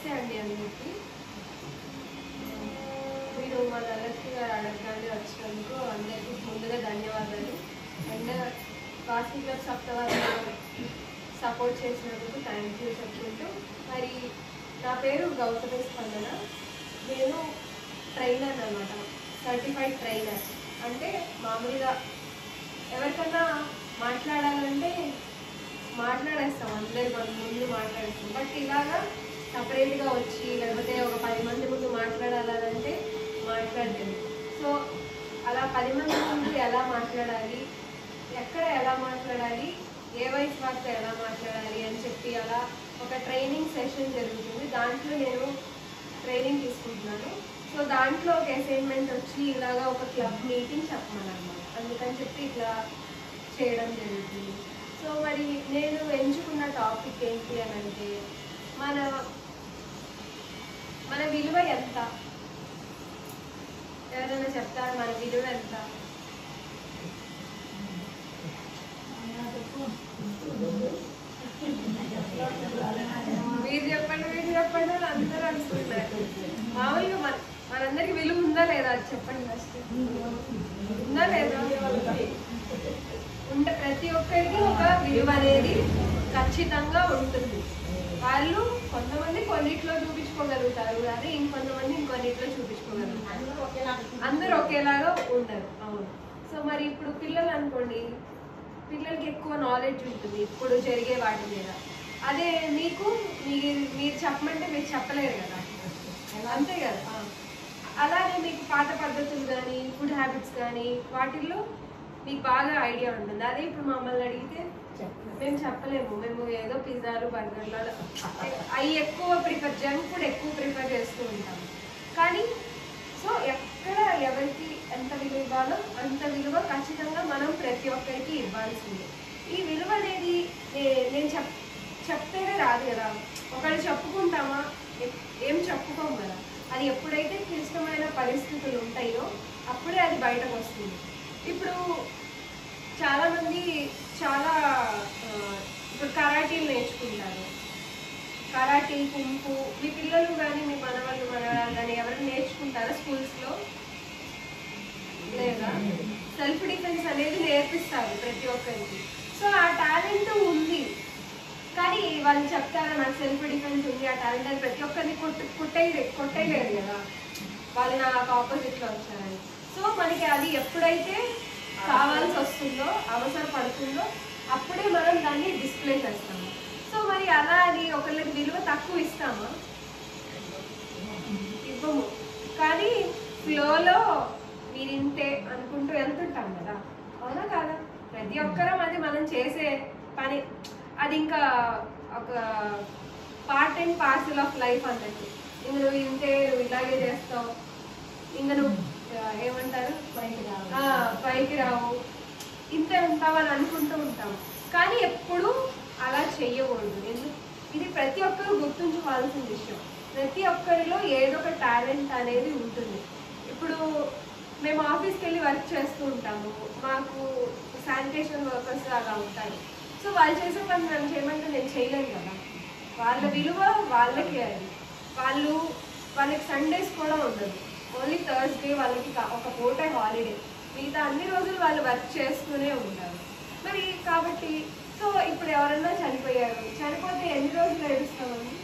నమస్తే అండి అందరికీ మీరు మన లక్ష్మి గారు అడగడానికి వచ్చినందుకు అందరికీ ముందుగా ధన్యవాదాలు అండ్ వాసీ క్లబ్ సప్తవారి సపోర్ట్ చేసినందుకు థ్యాంక్ యూ చెప్పుకుంటూ మరి నా పేరు గౌతమి స్పందన నేను ట్రైనర్ అనమాట సర్టిఫైడ్ ట్రైనర్ అంటే మామూలుగా ఎవరికన్నా మాట్లాడాలంటే మాట్లాడేస్తాం అందరి మన ముందు మాట్లాడేస్తాం బట్ ఇలాగా సపరేట్గా వచ్చి లేకపోతే ఒక పది మంది ముందు మాట్లాడాలంటే మాట్లాడలేదు సో అలా పది మంది ముందు ఎలా మాట్లాడాలి ఎక్కడ ఎలా మాట్లాడాలి ఏ వయసు వారితో ఎలా మాట్లాడాలి అని చెప్పి అలా ఒక ట్రైనింగ్ సెషన్ జరుగుతుంది దాంట్లో నేను ట్రైనింగ్ తీసుకుంటున్నాను సో దాంట్లో ఒక అసైన్మెంట్ వచ్చి ఇలాగా ఒక క్లబ్ మీటింగ్ చెప్పమన్నమాట అందుకని చెప్పి ఇట్లా చేయడం జరుగుతుంది సో మరి నేను ఎంచుకున్న టాపిక్ ఏంటి అని అంటే మన మన విలువ ఎంత ఎవరైనా చెప్తారా మన విలువ ఎంత మీరు చెప్పండి మీరు చెప్పండి అని అందరూ అనుకుంటున్నారు మామూలుగా మన మనందరికి విలువ ఉందా లేదా అది చెప్పండి ఫస్ట్ ఉందా లేదా ఉంట ప్రతి ఒక్కరికి ఒక విలువ అనేది ఖచ్చితంగా ఉంటుంది వాళ్ళు కొంతమంది కొన్నిట్లో చూపించుకోగలుగుతారు అదే ఇంకొంతమంది ఇంకొన్నిట్లో చూపించుకోగలుగుతారు అందరూ ఒకేలాగా ఉండరు అవును సో మరి ఇప్పుడు పిల్లలు అనుకోండి పిల్లలకి ఎక్కువ నాలెడ్జ్ ఉంటుంది ఇప్పుడు జరిగే వాటి మీద అదే మీకు మీరు మీరు చెప్పమంటే మీరు చెప్పలేరు కదా అంతే కదా ఆ. అలానే మీకు పాత పద్ధతులు కానీ ఫుడ్ హ్యాబిట్స్ కానీ వాటిల్లో మీకు బాగా ఐడియా ఉంటుంది అదే ఇప్పుడు మమ్మల్ని అడిగితే మేము చెప్పలేము మేము ఏదో పిజ్జాలు బర్గర్లు అలా అవి ఎక్కువ ప్రిఫర్ జంక్ ఫుడ్ ఎక్కువ ప్రిఫర్ చేస్తూ ఉంటాము కానీ సో ఎక్కడ ఎవరికి ఎంత విలువ ఇవ్వాలో అంత విలువ ఖచ్చితంగా మనం ప్రతి ఒక్కరికి ఇవ్వాల్సిందే ఈ విలువ అనేది నే- నేను చెప్ చెప్తేనే రాదు కదా ఒకళ్ళు చెప్పుకుంటామా ఎ- ఏం చెప్పుకోం కదా అది ఎప్పుడైతే క్లిష్టమైన పరిస్థితులు ఉంటాయో అప్పుడే అది బయటకు వస్తుంది ఇప్పుడు చాలా మంది చాలా ఆ, ఇప్పుడు కరాటీలు నేర్చుకుంటారు కరాటీ కుంపు మీ పిల్లలు కానీ మీ మనవాళ్ళు మనవాళ్ళు కానీ ఎవరైనా నేర్చుకుంటారా స్కూల్స్లో లేదా సెల్ఫ్ డిఫెన్స్ అనేది నేర్పిస్తారు ప్రతి ఒక్కరికి సో ఆ టాలెంట్ ఉంది కానీ వాళ్ళు చెప్తారా నాకు సెల్ఫ్ డిఫెన్స్ ఉంది ఆ టాలెంట్ అని ప్రతి ఒక్కరిని కొట్టు కొట్టేయలే కొట్టేయలేరు కదా వాళ్ళు నాకు ఆపోజిట్లో వచ్చారని సో మనకి అది ఎప్పుడైతే కావాల్సి వస్తుందో అవసరం పడుతుందో అప్పుడే మనం దాన్ని డిస్ప్లే చేస్తాము సో మరి అలా అది ఒకళ్ళకి విలువ తక్కువ ఇస్తామా ఇవ్వము కానీ ఫ్లోలో మీరింతే అనుకుంటూ వెళ్తుంటాం కదా అవునా కాదా ప్రతి ఒక్కరం అది మనం చేసే పని అది ఇంకా ఒక part and parcel of life అన్నట్టు ఇంక నువ్వు ఇంతే నువ్వు ఇలాగే చేస్తావు ఇంకా నువ్వు ఆ, ఏమంటారు ఆ, పైకి రావు ఇంతే ఉంటావని అనుకుంటూ ఉంటాం కానీ ఎప్పుడు అలా చెయ్యకూడదు ఎందుకు ఇది ప్రతి ఒక్కరు గుర్తుంచుకోవాల్సిన విషయం ప్రతి ఒక్కరిలో ఏదో ఒక టాలెంట్ అనేది ఉంటుంది ఇప్పుడు మేము ఆఫీస్కి వెళ్ళి వర్క్ చేస్తూ ఉంటాము మాకు శానిటేషన్ వర్కర్స్ లాగా ఉంటారు సో వాళ్ళు చేసే పని నన్ను చేయమంటే నేను చేయలేను కదా వాళ్ళ విలువ వాళ్ళకి అది వాళ్ళు వాళ్ళకి సండేస్ కూడా ఉండదు ఓన్లీ థర్స్డే వాళ్ళకి కా- ఒక పూట హాలిడే మిగతా అన్ని రోజులు వాళ్ళు వర్క్ చేస్తూనే ఉంటారు మరి కాబట్టి సో ఇప్పుడు ఎవరన్నా చనిపోయారు చనిపోతే ఎన్ని రోజులు ఏడుస్తామండి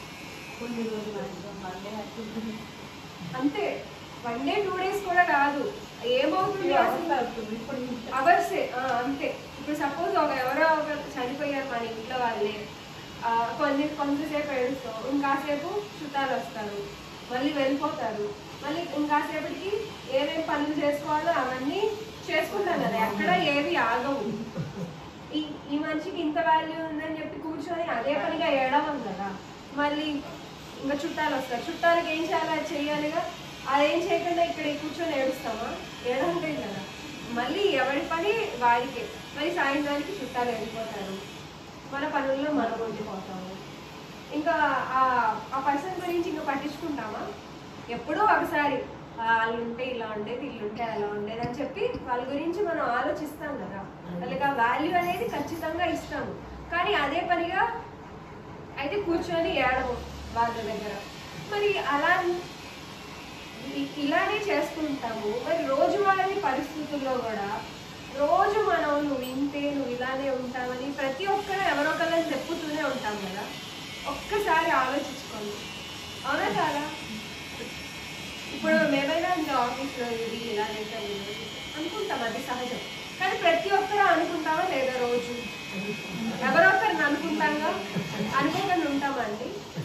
అంతే వన్ డే టూ డేస్ కూడా కాదు ఏమవుతుంది అసలు అవర్సే ఆ, అంతే ఇప్పుడు సపోజ్ ఒక ఎవరో ఒక చనిపోయారు మన ఇంట్లో వాళ్ళే ఆ, కొన్ని కొంతసేపు ఏడుస్తాం ఇంకాసేపు చుట్టాలు వస్తారు మళ్ళీ వెళ్ళిపోతారు మళ్ళీ ఇంకాసేపటికి ఏమేమి పనులు చేసుకోవాలో అవన్నీ చేసుకుంటాం కదా ఎక్కడ ఏవి ఆగవు ఈ ఈ మనిషికి ఇంత వాల్యూ ఉందని చెప్పి కూర్చొని అదే పనిగా ఏడవం కదా మళ్ళీ ఇంకా చుట్టాలు వస్తారు చుట్టాలకి ఏం చేయాలి అది చేయాలిగా అదేం చేయకుండా ఇక్కడ కూర్చొని ఏడుస్తామా ఏడంటే కదా మళ్ళీ ఎవరి పని వాడికే మరి సాయంత్రానికి చుట్టాలు వెళ్ళిపోతారు మన పనుల్లో మనం ఉండిపోతాము ఇంకా ఆ ఆ పర్సన్ గురించి ఇంకా పట్టించుకుంటామా ఎప్పుడో ఒకసారి ఆ, వాళ్ళు ఉంటే ఇలా ఉండేది ఇల్లు ఉంటే అలా ఉండేది అని చెప్పి వాళ్ళ గురించి మనం ఆలోచిస్తాం కదా వాళ్ళకి ఆ వాల్యూ అనేది ఖచ్చితంగా ఇస్తాము కానీ అదే పనిగా అయితే కూర్చొని ఏడము వాళ్ళ దగ్గర మరి అలా ఇ- ఇలానే చేసుకుంటాము మరి రోజువారీ పరిస్థితుల్లో కూడా రోజు మనం నువ్వు ఇంతే నువ్వు ఇలానే ఉంటావని ప్రతి ఒక్కరు ఎవరో ఒకళ్ళని చెప్పుతూనే ఉంటాం కదా ఒక్కసారి ఆలోచించుకోండి అవునా చాలా ఇప్పుడు మేమైనా ఇంకా ఆఫీస్లో ఇది ఇలా చేసాం ఇలా చేసాం అనుకుంటాం అది సహజం కానీ ప్రతి ఒక్కరు అనుకుంటామా లేదా రోజు ఎవరో ఒకరిని అనుకుంటాంగా అనుకోకుండా ఉంటామండి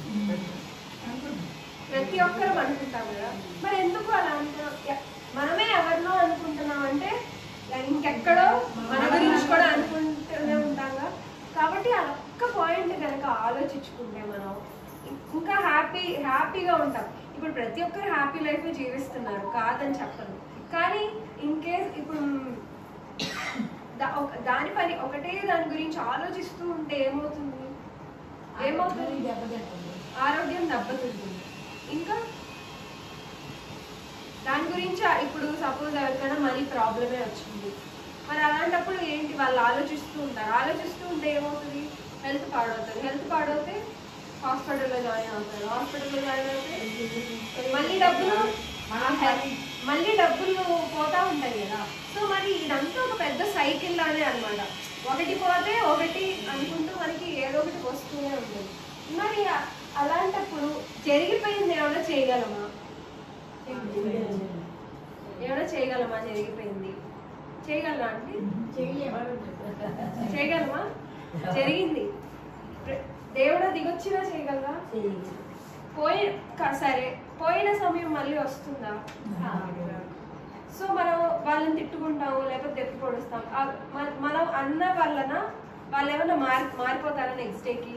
ప్రతి ఒక్కరు అనుకుంటాం కదా మరి ఎందుకు అలా అనుకున్నాం ఎ- మనమే ఎవరినో అనుకుంటున్నాం అంటే ఇంకెక్కడో మన గురించి కూడా అనుకుంటూనే ఉంటాంగా కాబట్టి ఆ ఒక్క పాయింట్ కనుక ఆలోచించుకుంటే మనం ఇంకా హ్యాపీ హ్యాపీగా ఉంటాం ఇప్పుడు ప్రతి ఒక్కరు హ్యాపీ లైఫ్ జీవిస్తున్నారు కాదని చెప్పను కానీ ఇన్ కేస్ ఇప్పుడు దా- ఒక- దాని పని ఒకటే దాని గురించి ఆలోచిస్తూ ఉంటే ఏమవుతుంది ఏమవుతుంది ఆరోగ్యం దెబ్బతింటుంది ఇంకా దాని గురించి ఆ- ఇప్పుడు సపోజ్ ఎవరికైనా మనీ ప్రాబ్లమే వచ్చింది మరి అలాంటప్పుడు ఏంటి వాళ్ళు ఆలోచిస్తూ ఉంటారు ఆలోచిస్తూ ఉంటే ఏమవుతుంది హెల్త్ పాడవుతుంది హెల్త్ పాడవుతే హాస్పిటల్లో జాయిన్ అవుతారు హాస్పిటల్లో జాయిన్ అవుతే మళ్ళీ డబ్బులు ఆ హెల్త్ మళ్ళీ డబ్బులు పోతా ఉంటాయి కదా సో మరి ఇదంతా ఒక పెద్ద సైకిల్ లానే అన్నమాట ఒకటి పోతే ఒకటి అనుకుంటూ మనకి ఏదో ఒకటి వస్తూనే ఉంటుంది మరి అ- అలాంటప్పుడు జరిగిపోయింది ఏమైనా చేయగలమా ఏమైనా చేయగలమా జరిగిపోయింది చేయగలమా అంటే చేయగలమా జరిగింది ప్ర- దేవుడు దిగొచ్చినా చేయగలరా పోయి క- సరే పోయిన సమయం మళ్ళీ వస్తుందా సో మనం వాళ్ళని తిట్టుకుంటాము లేకపోతే దెప్పి పొడుస్తాం ఆ మన- మనం అన్న వలన వాళ్ళు ఏమన్నా మారి మారిపోతారా నెక్స్ట్ డేకి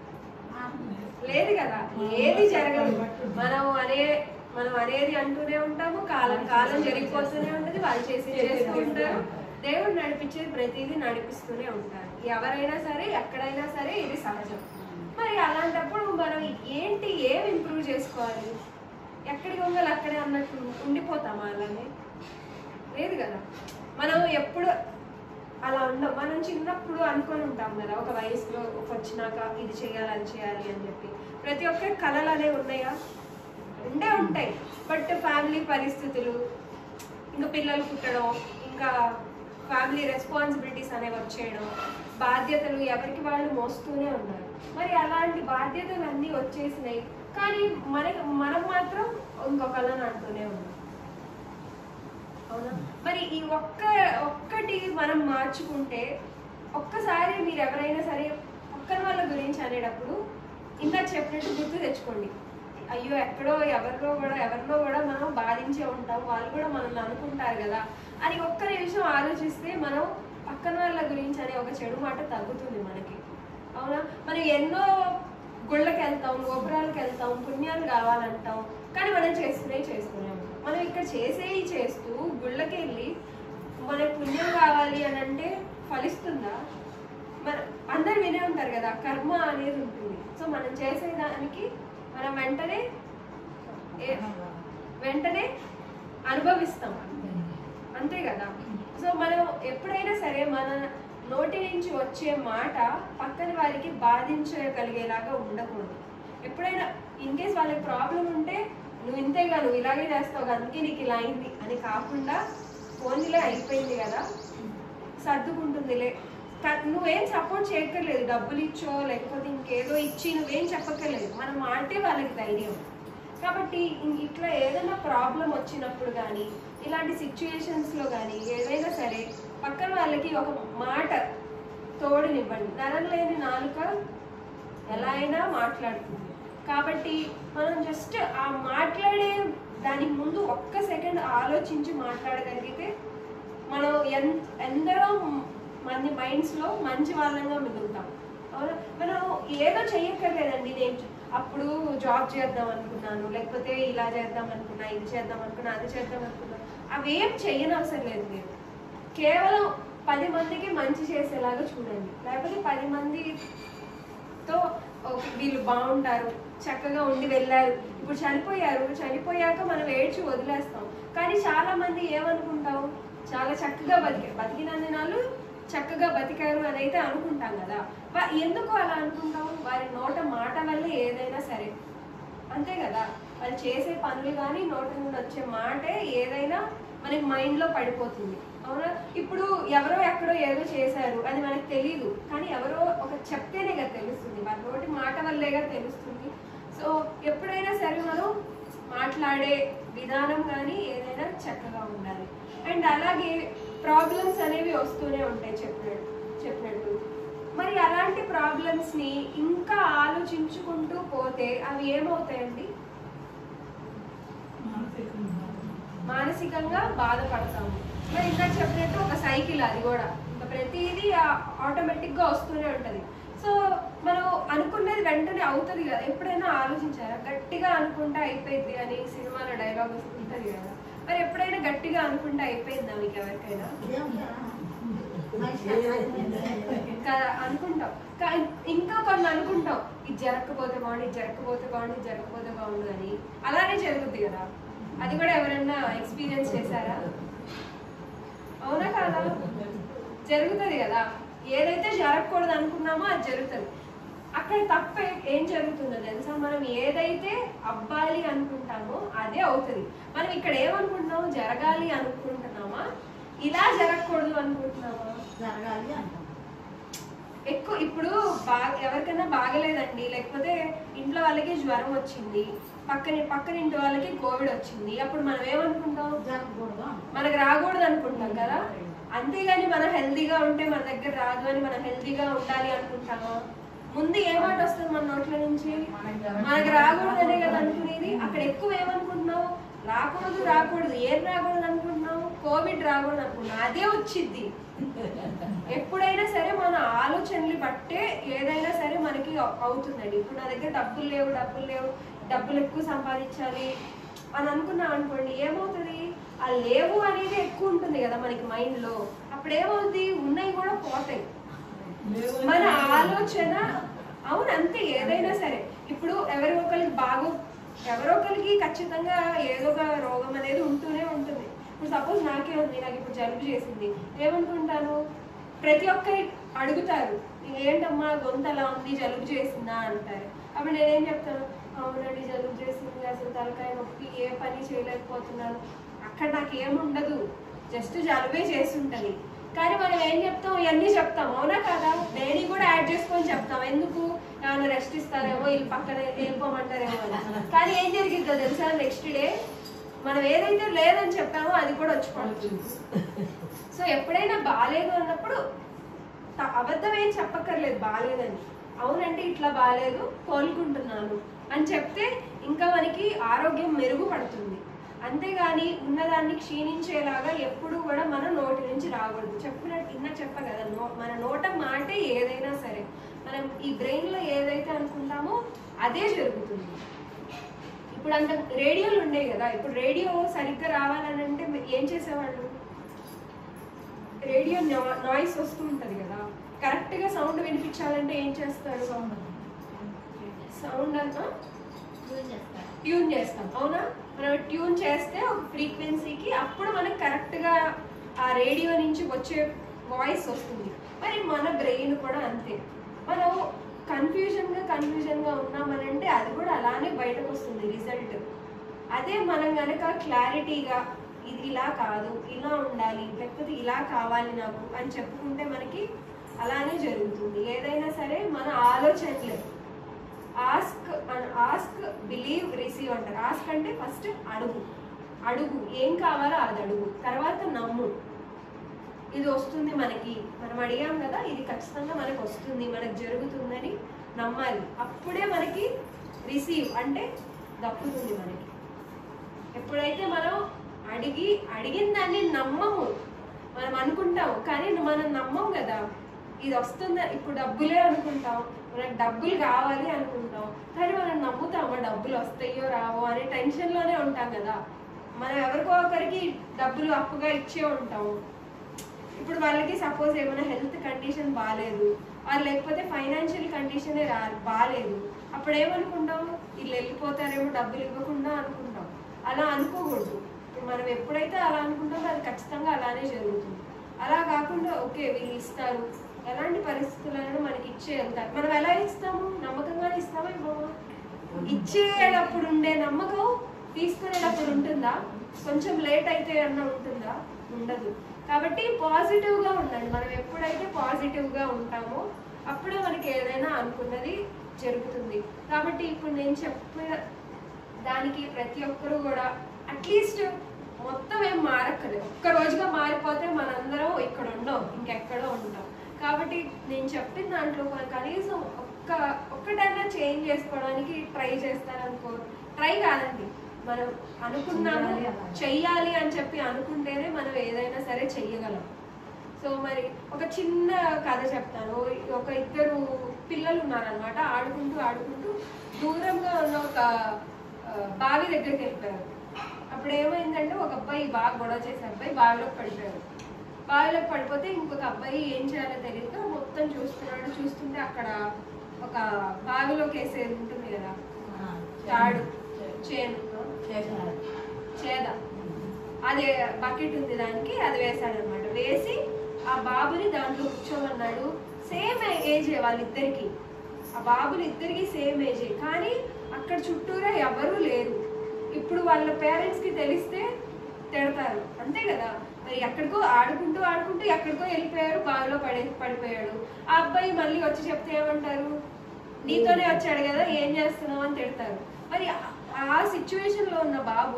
లేదు కదా ఏది జరగదు మనం అనే మనం అనేది అంటూనే ఉంటాము కాలం కాలం జరిగిపోతూనే ఉంటుంది వాళ్ళు చేసి చేస్తూ ఉంటారు దేవుడు నడిపించేది ప్రతిదీ నడిపిస్తూనే ఉంటారు ఎవరైనా సరే ఎక్కడైనా సరే ఇది సహజం మరి అలాంటప్పుడు మనం ఏంటి ఏం ఇంప్రూవ్ చేసుకోవాలి ఎక్కడికి ఉండాలి అక్కడే అన్నట్టు ఉండిపోతామా అలానే లేదు కదా మనం ఎప్పుడు అలా ఉండం మనం చిన్నప్పుడు అనుకొని ఉంటాం కదా ఒక వయసులో ఒక వచ్చినాక ఇది చేయాలి అది చేయాలి అని చెప్పి ప్రతి ఒక్కరి కళలు అనేవి ఉన్నాయా ఉండే ఉంటాయి బట్ ఫ్యామిలీ పరిస్థితులు ఇంకా పిల్లలు పుట్టడం ఇంకా ఫ్యామిలీ రెస్పాన్సిబిలిటీస్ అనేవి వచ్చేయడం బాధ్యతలు ఎవరికి వాళ్ళు మోస్తూనే ఉన్నారు మరి అలాంటి బాధ్యతలు అన్నీ వచ్చేసినాయి కానీ మనకి మనం మాత్రం ఇంకొకళ్ళని అంటూనే ఉన్నాం అవునా మరి ఈ ఒక్క ఒక్కటి మనం మార్చుకుంటే ఒక్కసారి మీరు ఎవరైనా సరే పక్కన వాళ్ళ గురించి అనేటప్పుడు ఇందాక చెప్పినట్టు గుర్తు తెచ్చుకోండి అయ్యో ఎక్కడో ఎవరిలో కూడా ఎవరినో కూడా మనం బాధించే ఉంటాం వాళ్ళు కూడా మనల్ని అనుకుంటారు కదా అని ఒక్క నిమిషం ఆలోచిస్తే మనం పక్కన వాళ్ళ గురించి అనే ఒక చెడు మాట తగ్గుతుంది మనకి అవునా మనం ఎన్నో గుళ్ళకి వెళ్తాం గోపురాలకు వెళ్తాం పుణ్యాలు కావాలంటాం కానీ మనం చేస్తూనే చేస్తూనే ఉంటాం మనం ఇక్కడ చేసేవి చేస్తూ గుళ్ళకి వెళ్ళి మనకు పుణ్యం కావాలి అని అంటే ఫలిస్తుందా మన అందరు వినే ఉంటారు కదా కర్మ అనేది ఉంటుంది సో మనం చేసేదానికి మనం వెంటనే ఏ- వెంటనే అనుభవిస్తాం అంతే కదా సో మనం ఎప్పుడైనా సరే మన నోటి నుంచి వచ్చే మాట పక్కన వారికి బాధించగలిగేలాగా ఉండకూడదు ఎప్పుడైనా ఇన్ కేస్ వాళ్ళకి ప్రాబ్లం ఉంటే నువ్వు ఇంతేగా నువ్వు ఇలాగే చేస్తావు కదా, అందుకే నీకు ఇలా అయింది అని కాకుండా ఫోన్లే అయిపోయింది కదా సర్దుకుంటుందిలే క- నువ్వేం సపోర్ట్ చేయక్కర్లేదు డబ్బులు ఇచ్చో లేకపోతే ఇంకేదో ఇచ్చి నువ్వేం చెప్పక్కర్లేదు మనం మాటే వాళ్ళకి ధైర్యం కాబట్టి ఇ- ఇట్లా ఏదైనా ప్రాబ్లం వచ్చినప్పుడు కానీ ఇలాంటి సిచ్యుయేషన్స్లో కానీ ఏదైనా సరే పక్కన వాళ్ళకి ఒక మాట తోడునివ్వండి నరం లేని నాలుక ఎలా అయినా మాట్లాడుతుంది కాబట్టి మనం జస్ట్ ఆ మాట్లాడే దానికి ముందు ఒక్క సెకండ్ ఆలోచించి మాట్లాడగలిగితే మనం ఎన్ ఎందరో మంది మైండ్స్లో మంచి వాళ్ళంగా మిగులుతాం అవునా మనం ఏదో చెయ్యక్కర్లేదండి నేను చ- అప్పుడు జాబ్ చేద్దాం అనుకున్నాను లేకపోతే ఇలా చేద్దాం అనుకున్నా ఇది చేద్దాం అనుకున్నా అది చేద్దాం అనుకున్నా అవేం చెయ్యనవసరం లేదు మీరు కేవలం పది మందికి మంచి చేసేలాగా చూడండి లేకపోతే పది మందితో ఓకే, వీళ్ళు బాగుంటారు చక్కగా ఉండి వెళ్ళారు ఇప్పుడు చనిపోయారు చనిపోయాక మనం ఏడ్చి వదిలేస్తాం కానీ చాలా మంది ఏమనుకుంటాం చాలా చక్కగా బతికారు బతికినన్ని నాళ్ళు చక్కగా బతికారు అని అయితే అనుకుంటాం కదా వా- ఎందుకు అలా అనుకుంటాం వారి నోట మాట వల్ల ఏదైనా సరే అంతే కదా వాళ్ళు చేసే పనులు కానీ నోటి నుండి వచ్చే మాటే ఏదైనా మనకి మైండ్ లో పడిపోతుంది అవునా ఇప్పుడు ఎవరో ఎక్కడో ఏదో చేశారు అది మనకు తెలియదు కానీ ఎవరో ఒక చెప్తేనే కదా తెలుస్తుంది వాళ్ళ నోటి మాట వల్లేగా తెలుస్తుంది సో ఎప్పుడైనా సరే మనం మాట్లాడే విధానం కానీ ఏదైనా చక్కగా ఉండాలి అండ్ అలాగే ప్రాబ్లమ్స్ అనేవి వస్తూనే ఉంటాయి చెప్పినట్టు చెప్పినట్టు మరి అలాంటి ప్రాబ్లమ్స్ ని ఇంకా ఆలోచించుకుంటూ పోతే అవి ఏమవుతాయండి మానసికంగా బాధపడతాము మరి ఇందాక చెప్పినట్టు ఒక సైకిల్ అది కూడా ఇంకా ప్రతిదీ ఆటోమేటిక్ గా వస్తూనే ఉంటది సో మనం అనుకున్నది వెంటనే అవుతుంది కదా ఎప్పుడైనా ఆలోచించారా గట్టిగా అనుకుంటే అయిపోయింది అని సినిమాలో డైలాగ్ ఉంటుంది కదా మరి ఎప్పుడైనా గట్టిగా అనుకుంటే అయిపోయిందా మీకు ఎవరికైనా కదా అనుకుంటాం కా- ఇంకా కొన్ని అనుకుంటాం ఇది జరగకపోతే బాగుండు ఇది జరగకపోతే బాగుండు ఇది జరగకపోతే బాగుండు అని అలానే జరుగుద్ది కదా అది కూడా ఎవరైనా ఎక్స్పీరియన్స్ చేశారా అవునా కాదా జరుగుతుంది కదా ఏదైతే జరగకూడదు అనుకున్నామో అది జరుగుతుంది అక్కడ తప్ప ఏం జరుగుతుందో తెలుసా మనం ఏదైతే అవ్వాలి అనుకుంటామో అదే అవుతుంది మనం ఇక్కడ ఏమనుకుంటున్నాము జరగాలి అనుకుంటున్నామా ఇలా జరగకూడదు అనుకుంటున్నామా జరగాలి అంటాం ఎక్కువ ఇప్పుడు బాగా ఎవరికైనా బాగలేదండి లేకపోతే ఇంట్లో వాళ్ళకి జ్వరం వచ్చింది పక్కన పక్కన ఇంటి వాళ్ళకి కోవిడ్ వచ్చింది అప్పుడు మనం ఏమనుకుంటాం జరగకూడదు అంటాం మనకు రాకూడదు అనుకుంటాం కదా అంతేగాని మనం హెల్తీగా ఉంటే మన దగ్గర రాదు అని మనం హెల్తీగా ఉండాలి అనుకుంటామా ముందు ఏ మాట వస్తుంది మన నోట్ల నుంచి మనకు రాకూడదనే కదా అనుకునేది అక్కడ ఎక్కువ ఏమనుకుంటున్నావు రాకూడదు రాకూడదు ఏం రాకూడదు అనుకుంటున్నావు కోవిడ్ రాకూడదు అనుకుంటున్నావు అదే వచ్చింది ఎప్పుడైనా సరే మన ఆలోచనలు బట్టే ఏదైనా సరే మనకి అవ్- అవుతుందండి ఇప్పుడు నా దగ్గర డబ్బులు లేవు డబ్బులు లేవు డబ్బులు ఎక్కువ సంపాదించాలి అని అనుకున్నాం అనుకోండి ఏమవుతుంది ఆ లేవు అనేది ఎక్కువ ఉంటుంది కదా మనకి మైండ్ లో అప్పుడు ఏమవుతుంది ఉన్నాయి కూడా పోతాయి మన ఆలోచన అవును అంతే ఏదైనా సరే ఇప్పుడు ఎవరి ఒకరికి బాగు ఎవరో ఒకరికి ఖచ్చితంగా ఏదో ఒక రోగం అనేది ఉంటూనే ఉంటుంది ఇప్పుడు సపోజ్ నాకే ఉంది నాకు ఇప్పుడు జలుబు చేసింది ఏమనుకుంటాను ప్రతి ఒక్కరి అడుగుతారు ఏంటమ్మా గొంతు అలా ఉంది జలుబు చేసిందా అంటారు అప్పుడు నేనేం చెప్తాను అవునండి జలుబు చేసింది అసలు తలకాయ నొప్పి ఏ పని చేయలేకపోతున్నాను అక్కడ నాకు ఏముండదు జస్ట్ జలుబే చేస్తుంటది కానీ మనం ఏం చెప్తాం ఇవన్నీ చెప్తాం అవునా కదా డైలీ కూడా యాడ్ చేసుకొని చెప్తాం ఎందుకు ఏమైనా రెస్ట్ ఇస్తారేమో వీళ్ళు పక్కన వెళ్ళిపోమంటారేమో అని కానీ ఏం జరిగిద్దో తెలుసా నెక్స్ట్ డే మనం ఏదైతే లేదని చెప్పామో అది కూడా వచ్చి పడుతుంది సో ఎప్పుడైనా బాగాలేదు అన్నప్పుడు త- అబద్ధం ఏం చెప్పక్కర్లేదు బాగాలేదని అవునంటే ఇట్లా బాగాలేదు కోలుకుంటున్నాను అని చెప్తే ఇంకా మనకి ఆరోగ్యం మెరుగుపడుతుంది అంతేగాని ఉన్నదాన్ని క్షీణించేలాగా ఎప్పుడు కూడా మన నోటి నుంచి రాకూడదు చెప్పినట్టు ఇన్న చెప్ప కదా నో మన నోట మాటే ఏదైనా సరే మనం ఈ బ్రెయిన్ లో ఏదైతే అనుకుంటామో అదే జరుగుతుంది ఇప్పుడు అంత రేడియోలు ఉండేవి కదా ఇప్పుడు రేడియో సరిగ్గా రావాలని అంటే ఏం చేసేవాళ్ళు రేడియో నాయిస్ వస్తూ ఉంటది కదా కరెక్ట్ గా సౌండ్ వినిపించాలంటే ఏం చేస్తాడు సౌండ్ అంతా యూజ్ చేస్తారు ట్యూన్ చేస్తాం అవునా మనం ట్యూన్ చేస్తే ఒక ఫ్రీక్వెన్సీకి అప్పుడు మనకు కరెక్ట్ గా ఆ రేడియో నుంచి వచ్చే వాయిస్ వస్తుంది మరి మన బ్రెయిన్ కూడా అంతే మనం కన్ఫ్యూజన్ గా కన్ఫ్యూజన్ గా ఉన్నామనంటే అది కూడా అలానే బయటకు వస్తుంది రిజల్ట్ అదే మనం గనక క్లారిటీగా ఇది ఇలా కాదు ఇలా ఉండాలి లేకపోతే ఇలా కావాలి నాకు అని చెప్పుకుంటే మనకి అలానే జరుగుతుంది ఏదైనా సరే మన ఆలోచనలు ఆస్క్ ఆస్క్ బిలీవ్ రిసీవ్ అంటారు ఆస్క్ అంటే ఫస్ట్ అడుగు అడుగు ఏం కావాలో అది అడుగు తర్వాత నమ్ము ఇది వస్తుంది మనకి మనం అడిగాం కదా ఇది ఖచ్చితంగా మనకు వస్తుంది మనకు జరుగుతుందని నమ్మాలి అప్పుడే మనకి రిసీవ్ అంటే దక్కుతుంది మనకి ఎప్పుడైతే మనం అడిగి అడిగిన దాన్ని నమ్మము మనం అనుకుంటాం కానీ మనం నమ్మం కదా ఇది వస్తుందా ఇప్పుడు డబ్బులే అనుకుంటాం మనకు డబ్బులు కావాలి అనుకుంటాం కానీ మనం నమ్ముతామా డబ్బులు వస్తాయో రావో అనే టెన్షన్లోనే ఉంటాం కదా మనం ఎవరికో ఒకరికి డబ్బులు అప్పుగా ఇచ్చే ఉంటాము ఇప్పుడు వాళ్ళకి సపోజ్ ఏమైనా హెల్త్ కండిషన్ బాగాలేదు వాళ్ళు లేకపోతే ఫైనాన్షియల్ కండిషనే రా బాగాలేదు అప్పుడు ఏమనుకుంటాం వీళ్ళు వెళ్ళిపోతారేమో డబ్బులు ఇవ్వకుండా అనుకుంటాం అలా అనుకోకూడదు ఇప్పుడు మనం ఎప్పుడైతే అలా అనుకుంటామో అది ఖచ్చితంగా అలానే జరుగుతుంది అలా కాకుండా ఓకే వీళ్ళు ఇస్తారు ఎలాంటి పరిస్థితులైనా మనకి ఇచ్చే వెళ్తారు మనం ఎలా ఇస్తాము నమ్మకంగానే ఇస్తామా ఇవ్వమా ఇచ్చేటప్పుడు ఉండే నమ్మకం తీసుకునేటప్పుడు ఉంటుందా కొంచెం లేట్ అయితే అన్న ఉంటుందా ఉండదు కాబట్టి పాజిటివ్ గా ఉండండి మనం ఎప్పుడైతే పాజిటివ్ గా ఉంటామో అప్పుడే మనకి ఏదైనా అనుకున్నది జరుగుతుంది కాబట్టి ఇప్పుడు నేను చెప్పిన దానికి ప్రతి ఒక్కరు కూడా అట్లీస్ట్ మొత్తం ఏం మారక్కర్లేదు ఒక్క రోజుగా మారిపోతే మనందరం ఇక్కడ ఉండం ఇంకెక్కడో ఉంటాం కాబట్టి నేను చెప్పిన దాంట్లో కొ- కనీసం ఒక్క ఒక్కటైనా చేంజ్ చేసుకోవడానికి ట్రై చేస్తారనుకో ట్రై కాదండి మనం అనుకున్నాము చెయ్యాలి అలా. చెయ్యాలి అని చెప్పి అనుకుంటేనే మనం ఏదైనా సరే చెయ్యగలం సో మరి ఒక చిన్న కథ చెప్తాను ఒక ఇద్దరు పిల్లలు ఉన్నారనమాట ఆడుకుంటూ ఆడుకుంటూ దూరంగా ఉన్న ఒక ఆ, బావి దగ్గరికి వెళ్ళిపోయారు అప్పుడు ఏమైందంటే ఒక అబ్బాయి బాగా గొడవ చేసే అబ్బాయి బావిలోకి పడిపోయాడు బావిలోకి పడిపోతే ఇంకొక అబ్బాయి ఏం చేయాలో తెలియక మొత్తం చూస్తున్నాడు చూస్తుంటే అక్కడ ఒక బావిలోకి వేసేది ఉంటుంది కదా తాడు చేను చేశారు చేద అది బకెట్ ఉంది దానికి అది వేసాడు అనమాట వేసి ఆ బాబుని దాంట్లో కూర్చోమన్నాడు సేమ్ ఏజ్ వాళ్ళిద్దరికి ఆ బాబులు ఇద్దరికి సేమ్ ఏజే కానీ అక్కడ చుట్టూరా ఎవరూ లేరు ఇప్పుడు వాళ్ళ పేరెంట్స్ కి తెలిస్తే తిడతారు అంతే కదా మరి ఎక్కడికో ఆడుకుంటూ ఆడుకుంటూ ఎక్కడికో వెళ్ళిపోయారు బావిలో పడే పడిపోయాడు ఆ అబ్బాయి మళ్ళీ వచ్చి చెప్తే ఏమంటారు నీతోనే వచ్చాడు కదా ఏం చేస్తున్నావు అని తిడతారు మరి ఆ- ఆ సిచ్యువేషన్ లో ఉన్న బాబు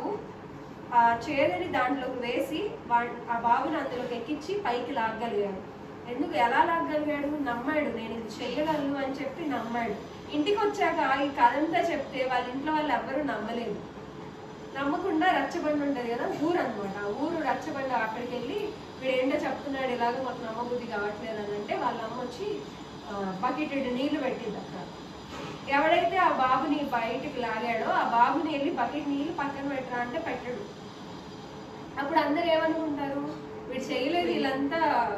ఆ చేదని దాంట్లోకి వేసి వా- ఆ బాబుని అందులోకి ఎక్కించి పైకి లాగగలిగాడు ఎందుకు ఎలా లాగగలిగాడు నమ్మాడు నేను ఇది చెయ్యగలను అని చెప్పి నమ్మాడు ఇంటికి వచ్చాక ఈ కథంతా చెప్తే వాళ్ళ ఇంట్లో వాళ్ళు ఎవ్వరూ నమ్మలేదు నమ్మకుండా రచ్చబండ ఉంటది కదా ఊరు అనమాట ఊరు రచ్చబండ అక్కడికి వెళ్ళి వీడు ఏంటో చెప్తున్నాడు ఇలాగ మాకు నమ్మబుద్ధి కావట్లేదు అని అంటే వాళ్ళ అమ్మ వచ్చి బకెట్ నీళ్లు పెట్టింది అక్కడ ఎవడైతే ఆ బాబుని బయటికి లాగాడో ఆ బాబుని వెళ్ళి బకెట్ నీళ్లు పక్కన పెట్టరా అంటే పెట్టడు అప్పుడు అందరు ఏమనుకుంటారు వీడు చేయలేదు వీళ్ళంతా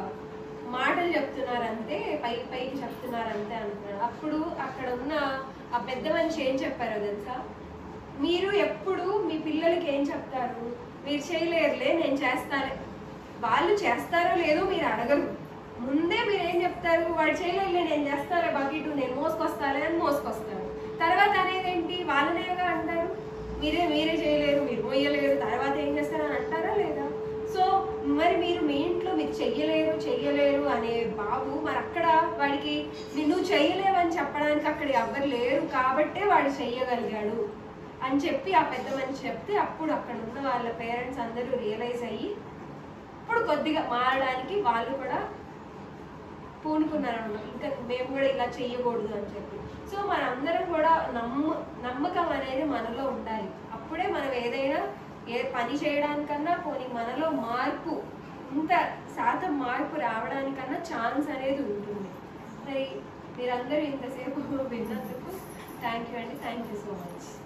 మాటలు చెప్తున్నారు అంతే పైకి పైకి చెప్తున్నారు అంతే అంటున్నాడు అప్పుడు అక్కడ ఉన్న ఆ పెద్ద మనిషి ఏం చెప్పారో తెలుసా మీరు ఎప్పుడు మీ పిల్లలకి ఏం చెప్తారు మీరు చేయలేరులే నేను చేస్తాలే వాళ్ళు చేస్తారో లేదో మీరు అడగరు ముందే మీరు ఏం చెప్తారు వాడు చేయలేదులే నేను చేస్తాలే బకెట్ నేను మోసుకొస్తాలే అని మోసుకొస్తారు తర్వాత అనేది ఏంటి వాళ్ళనేగా అంటారు మీరే మీరే చేయలేరు మీరు మోయలేరు తర్వాత ఏం చేస్తారని అంటారా లేదా సో మరి మీరు మీ ఇంట్లో మీరు చెయ్యలేరు చెయ్యలేరు అనే బాబు మరి అక్కడ వాడికి నువ్వు చెయ్యలేవని చెప్పడానికి అక్కడ ఎవ్వరు లేరు కాబట్టే వాడు చెయ్యగలిగాడు అని చెప్పి ఆ పెద్ద మనిషి చెప్తే అప్పుడు అక్కడ ఉన్న వాళ్ళ పేరెంట్స్ అందరూ రియలైజ్ అయ్యి ఇప్పుడు కొద్దిగా మారడానికి వాళ్ళు కూడా పూనుకున్నారు అనమాట ఇంకా మేము కూడా ఇలా చెయ్యకూడదు అని చెప్పి సో మనందరం కూడా నమ్మ నమ్మకం అనేది మనలో ఉండాలి అప్పుడే మనం ఏదైనా ఏ పని చేయడానికన్నా పోనీ మనలో మార్పు ఇంత శాతం మార్పు రావడానికన్నా ఛాన్స్ అనేది ఉంటుంది మరి మీరందరూ ఇంతసేపు విన్నందుకు థ్యాంక్ యూ అండి థ్యాంక్ యూ సో మచ్